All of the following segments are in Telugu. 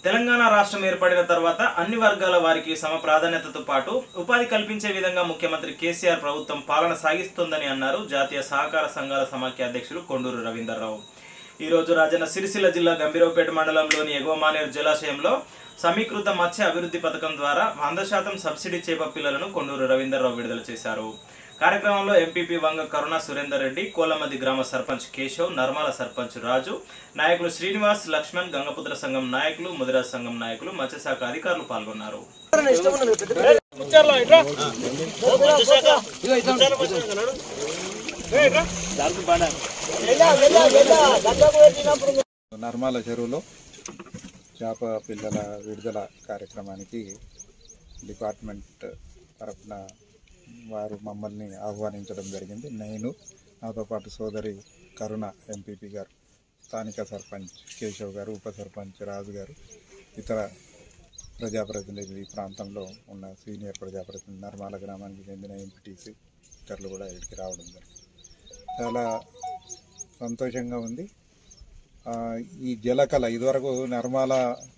తెలంగాణ రాష్ట్రం ఏర్పడిన తర్వాత అన్ని వర్గాల వారికి సమ ప్రాధాన్యతతో పాటు ఉపాధి కల్పించే విధంగా ముఖ్యమంత్రి కేసీఆర్ ప్రభుత్వం పాలన సాగిస్తోందని అన్నారు జాతీయ సహకార సంఘాల సమాఖ్య అధ్యక్షులు కొండూరు రవీందర్రావు ఈ రోజు రాజన్న సిరిసిల్ల జిల్లా గంభీరవపేట మండలంలోని ఎగువ మానేరు జలాశయంలో సమీకృత మత్స్య అభివృద్ధి పథకం ద్వారా వంద శాతం సబ్సిడీ చేప పిల్లలను కొండూరు రవీందర్రావు విడుదల చేశారు కార్యక్రమంలో ఎంపీపీ వంగ కరుణ సురేందర్ రెడ్డి కోలమది గ్రామ సర్పంచ్ కేశవ్ నర్మాల సర్పంచ్ రాజు నాయకులు శ్రీనివాస్ లక్ష్మణ్ గంగపుత్ర సంఘం నాయకులు ముదిరాజ్ సంఘం నాయకులు మత్స్యశాఖ అధికారులు పాల్గొన్నారు నర్మాల చెరువులో చేప పిల్లల విడుదల కార్యక్రమానికి డిపార్ట్మెంట్ తరఫున వారు మమ్మల్ని ఆహ్వానించడం జరిగింది నేను నాతో పాటు సోదరి కరుణ ఎంపీపీ గారు స్థానిక సర్పంచ్ కేశవ్ గారు ఉప సర్పంచ్ రాజు గారు ఇతర ప్రజాప్రతినిధులు ఈ ప్రాంతంలో ఉన్న సీనియర్ ప్రజాప్రతినిధి నర్మాల గ్రామానికి చెందిన ఎంపీటీసీ ఇతరులు కూడా ఇక్కడికి రావడం జరిగింది చాలా సంతోషంగా ఉంది ఆ, ఈ జలకళ ఇదివరకు నర్మాల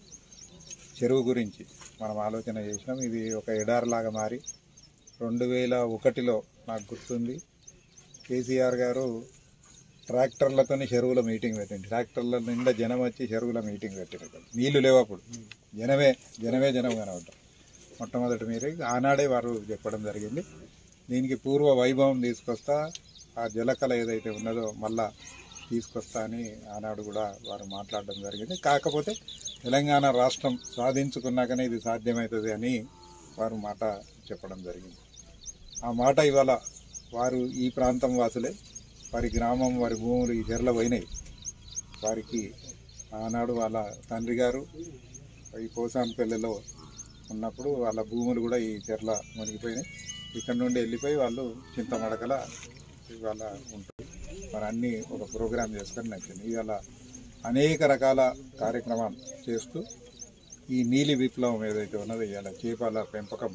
చెరువు గురించి మనం ఆలోచన చేసినాం ఇది ఒక ఎడారిలాగా మారి రెండు వేల ఒకటిలో నాకు గుర్తుంది కేసీఆర్ గారు ట్రాక్టర్లతోని చెరువుల మీటింగ్ పెట్టింది ట్రాక్టర్ల నిండా జనం వచ్చి చెరువుల మీటింగ్ పెట్టింది నీళ్లు లేవు అప్పుడు జనమే జనమే జనం కనబడ్డారు మొట్టమొదటి మీరు ఆనాడే వారు చెప్పడం జరిగింది దీనికి పూర్వ వైభవం తీసుకొస్తా ఆ జలకళ ఏదైతే ఉన్నదో మళ్ళా తీసుకొస్తా అని ఆనాడు కూడా వారు మాట్లాడడం జరిగింది కాకపోతే తెలంగాణ రాష్ట్రం సాధించుకున్నాకనే ఇది సాధ్యమవుతుంది అని వారు మాట చెప్పడం జరిగింది ఆ మాట ఇవాళ వారు ఈ ప్రాంతం వాసులే వారి గ్రామం వారి భూములు ఈ చెర్ల పోయినాయి వారికి ఆనాడు వాళ్ళ తండ్రి గారు ఈ పోసాన్పల్లిలో ఉన్నప్పుడు వాళ్ళ భూములు కూడా ఈ చెర్ల మునిగిపోయినాయి ఇక్కడ నుండి వెళ్ళిపోయి వాళ్ళు చింతమడకల ఇవాళ ఉంటుంది మరి అన్నీ ఒక ప్రోగ్రామ్ చేసుకొని నచ్చింది ఇవాళ అనేక రకాల కార్యక్రమాలు చేస్తూ ఈ నీలి విప్లవం ఏదైతే ఉన్నదో ఇవాళ చేపల పెంపకం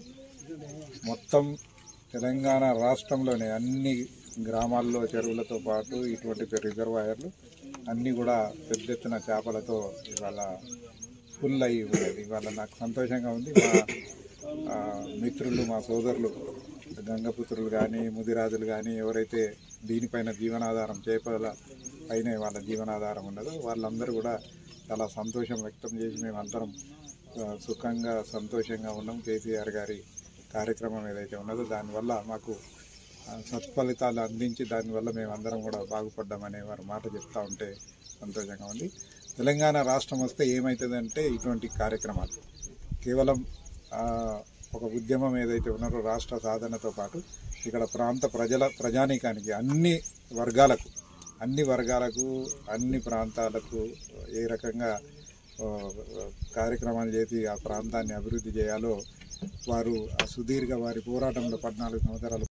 మొత్తం తెలంగాణ రాష్ట్రంలోని అన్ని గ్రామాల్లో చెరువులతో పాటు ఇటువంటి రిజర్వాయర్లు అన్నీ కూడా పెద్ద ఎత్తున చేపలతో ఇవాళ ఫుల్ అయ్యి ఉన్నది ఇవాళ నాకు సంతోషంగా ఉంది మా ఆ, మిత్రులు మా సోదరులు గంగపుత్రులు కానీ ముదిరాజులు కానీ ఎవరైతే దీనిపైన జీవనాధారం చేపల పైన వాళ్ళ జీవనాధారం ఉన్నదో వాళ్ళందరూ కూడా చాలా సంతోషం వ్యక్తం చేసి మేమందరం ఆ, సుఖంగా సంతోషంగా ఉన్నాం కేసీఆర్ గారి కార్యక్రమం ఏదైతే ఉన్నదో దానివల్ల మాకు ఆ, సత్ఫలితాలు అందించి దానివల్ల మేమందరం కూడా బాగుపడ్డామనే వారు మాట చెప్తా ఉంటే సంతోషంగా ఉంది తెలంగాణ రాష్ట్రం వస్తే ఏమవుతుందంటే ఇటువంటి కార్యక్రమాలు కేవలం ఆ, ఒక ఉద్యమం ఏదైతే ఉన్నారో రాష్ట్ర సాధనతో పాటు ఇక్కడ ప్రాంత ప్రజల ప్రజానీకానికి అన్ని వర్గాలకు అన్ని వర్గాలకు అన్ని ప్రాంతాలకు ఏ రకంగా ఆ, కార్యక్రమాలు చేసి ఆ ప్రాంతాన్ని అభివృద్ధి చేయాలో వారు ఆ సుదీర్ఘ వారి పోరాటంలో పద్నాలుగు సంవత్సరాలు